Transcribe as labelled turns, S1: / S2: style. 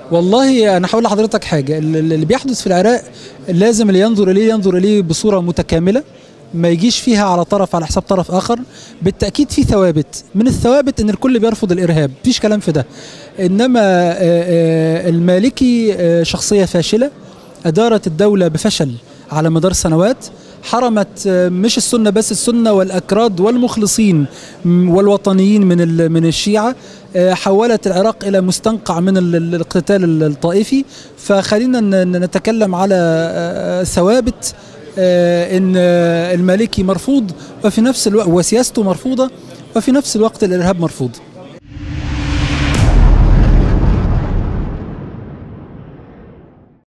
S1: والله انا هقول لحضرتك حاجه ال- ال- اللي بيحدث في العراق لازم اللي ينظر اليه ينظر اليه بصوره متكامله ما يجيش فيها على طرف على حساب طرف اخر بالتاكيد في ثوابت من الثوابت ان الكل بيرفض الارهاب مفيش كلام في ده انما آه، آه، المالكي آه، شخصيه فاشله ادارت الدوله بفشل على مدار سنوات حرمت آه، مش السنه بس السنه والاكراد والمخلصين م- والوطنيين من ال- من الشيعه آه، حولت العراق الى مستنقع من ال- ال- الاقتتال الطائفي فخلينا ن- ن- نتكلم على آه، ثوابت آه، ان آه، المالكي مرفوض وفي نفس الوقت وسياسته مرفوضه وفي نفس الوقت الارهاب مرفوض